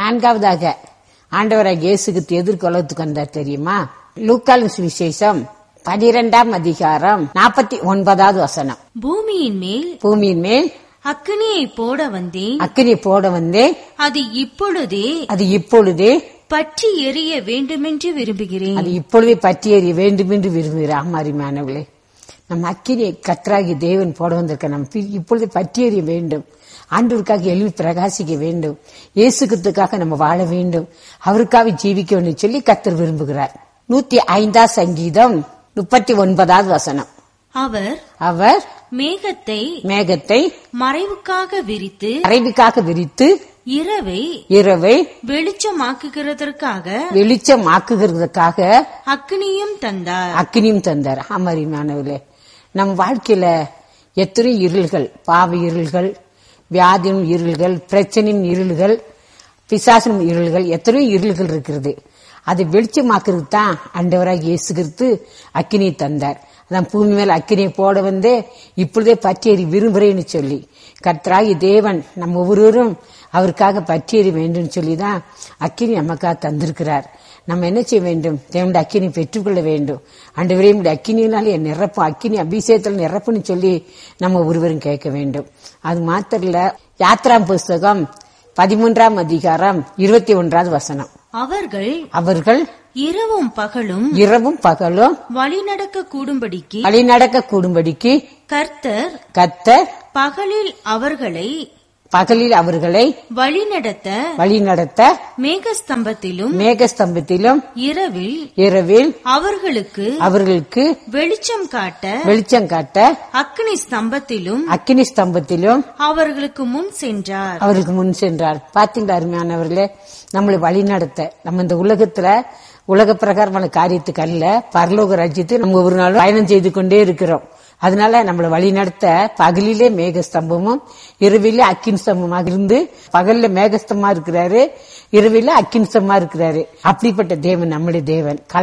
நான்காவதாக ஆண்டவராக இயேசுக்கு எதிர்கொள்ளத்துக்கு வந்தார் தெரியுமா லூக்கால் சுவிசேஷம் பனிரெண்டாம் அதிகாரம் நாற்பத்தி ஒன்பதாவது வசனம் பூமியின் மேல் பூமியின் மேல் அக்கினியை போட வந்தேன் அக்கினி போட வந்தே அது இப்பொழுதே அது இப்பொழுதே பற்றி எரிய வேண்டுமென்று விரும்புகிறேன் அது இப்பொழுதே பற்றி எறிய வேண்டும் என்று விரும்புகிறார் ஆமாரிமானவர்களே நம்ம அக்கினியை கத்தராகி தேவன் போட வந்திருக்க நம்ம பி- இப்பொழுது பற்றி எறிய வேண்டும் ஆண்டவருக்காக எழுதி பிரகாசிக்க வேண்டும் இயேசுக்கத்துக்காக நம்ம வாழ வேண்டும் அவருக்காக ஜீவிக்க வேண்டும் சொல்லி கத்தர் விரும்புகிறார் நூத்தி ஐந்தா சங்கீதம் முப்பத்தி ஒன்பதாவது வசனம் அவர் அவர் மேகத்தை மேகத்தை மறைவுக்காக விரித்து அறைவுக்காக விரித்து இரவை இரவை வெளிச்சமாக்குகிறதற்காக வெளிச்சமாக்குகிறதுக்காக அக்னியும் தந்தார் அக்கினியும் தந்தார் ஆமரிமானவர்களே நம் வாழ்க்கையில எத்தனை இருள்கள் பாவ இருள்கள் வியாதியும் இருள்கள் பிரச்சனையும் இருள்கள் பிசாசனும் இருள்கள் எத்தனையோ இருள்கள் இருக்கிறது அதை வெளிச்சமாக்குறது தான் அண்டவராக இயேசு கிறிஸ்து அக்கினியை தந்தார் அதான் பூமி மேல அக்கினியை போட வந்தே இப்பொழுதே பற்றியறி விரும்புகிறேன்னு சொல்லி கர்த்தராகி தேவன் நம்ம ஒவ்வொருவரும் அவருக்காக பற்றியறி வேண்டும் சொல்லி தான் அக்கினி நமக்காக தந்திருக்கிறார் நம்ம என்ன செய்ய வேண்டும் தேவனுடைய அக்கினி பெற்றுக்கொள்ள வேண்டும் ஆண்டவரே உடைய அக்கினியினாலே என் நிரப்பும் அக்கினி அபிஷேகத்தில் நிரப்புன்னு சொல்லி நம்ம ஒருவரும் கேட்க வேண்டும் அது மாத்திரம் இல்ல யாத்ராம் புஸ்தகம் பதிமூன்றாம் அதிகாரம் இருபத்தி ஒன்றாவது வசனம் அவர்கள் அவர்கள் இரவும் பகலும் இரவும் பகலும் வழிநடக்க கூடும்படிக்கு வழிநடக்க கூடும்படிக்கு கர்த்தர் கத்தர் பகலில் அவர்களை பகலில் அவர்களை வழிநடத்த வழிநடத்த மேகஸ்தம்பத்திலும் மேகஸ்தம்பத்திலும் இரவில் இரவில் அவர்களுக்கு அவர்களுக்கு வெளிச்சம் காட்ட வெளிச்சம் காட்ட அக்னி ஸ்தம்பத்திலும் அக்கினி ஸ்தம்பத்திலும் அவர்களுக்கு முன் சென்றார் அவருக்கு முன் சென்றார் பாத்தீங்களா அருமையானவர்களே நம்மளை வழி நடத்த நம்ம இந்த உலகத்துல உலக பிரகாரமான காரியத்துக்கு அல்ல பரலோக ராஜ்யத்துக்கு நம்ம ஒரு நாள் பயணம் செய்து கொண்டே இருக்கிறோம் அதனால நம்மளை வழி நடத்த பகலிலே மேகஸ்தம்பமும் இரவிலே அக்கின் ஸ்தம்பமாக இருந்து பகல்ல மேகஸ்தமா இருக்கிறாரு இரவில அக்கின் ஸ்தம்பமா இருக்கிறாரு அப்படிப்பட்ட தேவன் நம்முடைய தேவன்